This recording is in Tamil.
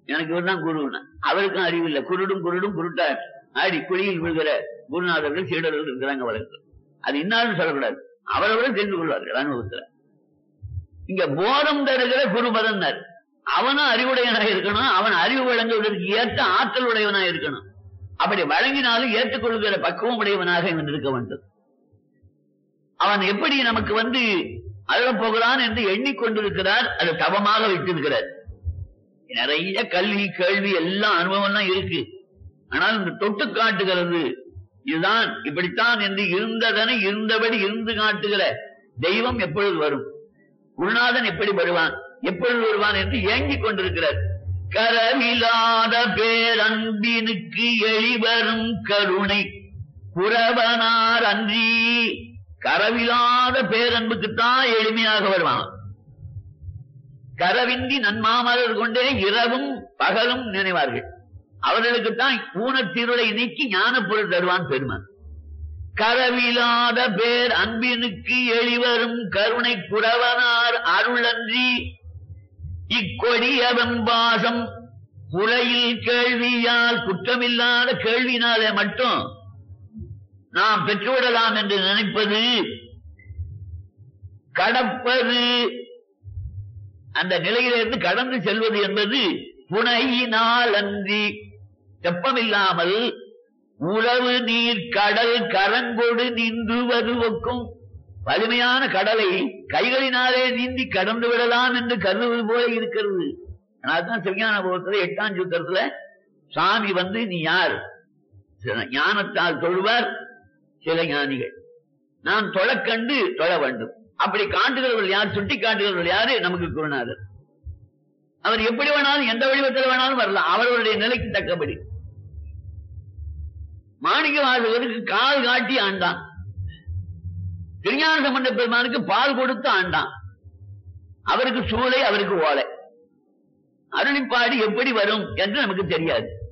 எனக்கு இவர் தான் குருன்னா அவருக்கும் அறிவு இல்லை குருடும் குருடும் குருட்டா ஆடி குழியில் விழுகிற குருநாதர்கள் சீடர்கள் இருக்கிறாங்க வழக்கு அது இன்னாலும் சொல்லக்கூடாது அவரவர்கள் தெரிந்து கொள்வார்கள் அனுபவத்துல இங்க போதம் தருகிற குருபதன் அவனும் அறிவுடையவனாக இருக்கணும் அவன் அறிவு வழங்குவதற்கு ஏற்ற ஆற்றல் உடையவனாக இருக்கணும் அப்படி வழங்கினாலும் ஏற்றுக்கொள்கிற பக்குவம் உடையவனாக இவன் இருக்க வேண்டும் அவன் எப்படி நமக்கு வந்து அழப் போகிறான் என்று எண்ணிக்கொண்டிருக்கிறார் அது தவமாக வைத்திருக்கிறார் நிறைய கல்வி கேள்வி எல்லாம் அனுபவம் எல்லாம் இருக்கு ஆனால் இந்த தொட்டு காட்டுகிறது இதுதான் இப்படித்தான் என்று இருந்ததனை இருந்தபடி இருந்து காட்டுகிற தெய்வம் எப்பொழுது வரும் குருநாதன் எப்படி வருவான் எப்பொழுது வருவான் என்று ஏங்கிக் கொண்டிருக்கிறார் கரவிலாத பேரன்பினுக்கு எளிவரும் கருணை புறவனார் அன்றி கரவிலாத பேரன்புக்குத்தான் எளிமையாக வருவான் கரவின்றி நன்மாமலர் கொண்டே இரவும் பகலும் நினைவார்கள் அவர்களுக்குத்தான் ஊனத்தீருளை நீக்கி ஞான பொருள் தருவான் பெருமான் கரவிலாத பேர் அன்பினுக்கு எளிவரும் கருணை குறவனார் அருளன்றி இக்கொடியவன் பாசம் புறையில் கேள்வியால் குற்றமில்லாத கேள்வினாலே மட்டும் நாம் பெற்றுவிடலாம் என்று நினைப்பது கடப்பது அந்த நிலையிலிருந்து கடந்து செல்வது என்பது புனையினால் அன்றி தெப்பமில்லாமல் உறவு நீர் கடல் கரங்கொடு நின்று வருவக்கும் வலிமையான கடலை கைகளினாலே நீந்தி கடந்து விடலாம் என்று கருதுவது போல இருக்கிறது அதனால்தான் சிவஞான போகத்துல எட்டாம் சூத்திரத்துல சாமி வந்து நீ யார் சில ஞானத்தால் தொழுவார் சில ஞானிகள் நான் தொழக்கண்டு தொழ வேண்டும் அப்படி காட்டுகிறவர்கள் யார் சுட்டி காட்டுகிறவர்கள் யாரு நமக்கு குருநாதர் அவர் எப்படி வேணாலும் எந்த வடிவத்தில் வேணாலும் வரலாம் அவர்களுடைய நிலைக்கு தக்கபடி மாணிக்க வாழ்வதற்கு கால் காட்டி ஆண்டான் திருஞான சம்பந்த பெருமானுக்கு பால் கொடுத்து ஆண்டான் அவருக்கு சூளை அவருக்கு ஓலை அருளிப்பாடு எப்படி வரும் என்று நமக்கு தெரியாது